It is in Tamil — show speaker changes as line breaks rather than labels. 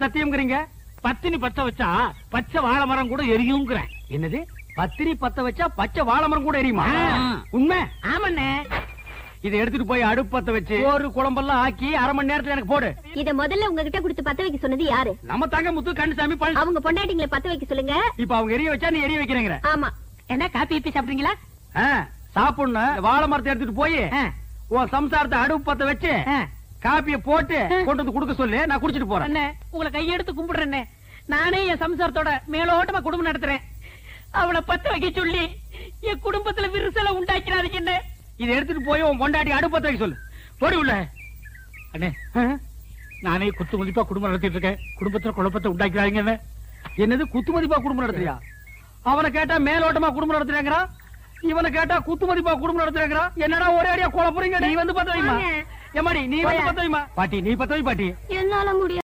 சத்தியம்ங்கிறீங்க
பத்தினி பத்த வச்சா பச்சை வாழை மரம் கூட எரியுங்கிறேன்
என்னது பத்திரி பத்த வச்சா பச்சை வாழை மரம் கூட எரியுமா
ஆ.
உண்மை
ஆமாண்ணே
இதை எடுத்துட்டு போய் அடுப்பு பத்த வச்சு ஒரு குழம்பெல்லாம் ஆக்கி அரை மணி நேரத்துல எனக்கு போடு
இத முதல்ல உங்ககிட்ட கொடுத்து பத்த வைக்க சொன்னது யாரு
நம்ம தாங்க முத்து கண்டுசாமி பழனி
அவங்க பொண்டாட்டிங்களை பத்த வைக்க சொல்லுங்க
இப்ப அவங்க எரிய வச்சா நீ எரிய வைக்கிறேங்கிற
ஆமா
என்ன காப்பி இப்பி சாப்பிடுறீங்களா
ஆ, சாப்பிடணும் இந்த வாழை மரத்தை எடுத்துட்டு போய்
ஆ.
உன் சம்சாரத்தை அடுப்பு பத்த வச்சு
ஆ.
காப்பிய போட்டு கொண்டு வந்து கொடுக்க சொல்லு நான் குடிச்சிட்டு போறேன்
அண்ணே உங்களை கையெடுத்து கும்பிடுறேன்னே நானே என் சம்சாரத்தோட மேலோட்டமா குடும்பம் நடத்துறேன் அவளை பத்த வைக்க சொல்லி என் குடும்பத்துல விரிசலை உண்டாக்கிறாதீங்க என்ன
இதை எடுத்துட்டு போய் உன் பொண்டாட்டி அடுப்பு பத்த வைக்க சொல்லு போடி உள்ள
அண்ணே நானே குத்து மதிப்பா குடும்பம் நடத்திட்டு இருக்கேன் குடும்பத்துல குழப்பத்தை உண்டாக்கிறாங்க என்ன
என்னது குத்து மதிப்பா குடும்பம் நடத்துறியா அவனை கேட்டா மேலோட்டமா குடும்பம் நடத்துறேங்கிறான் இவனை கேட்டா குத்து மதிப்பா குடும்பம் நடத்துறேங்கிறான் என்னடா ஒரே அடியா குழப்பறீங்க நீ வந்து பத்த வைமா
வாங்க.
ஏமாடி நீ வந்து பத்த வைமா பாட்டி நீ பத்த வை பாட்டி
என்னால முடியாது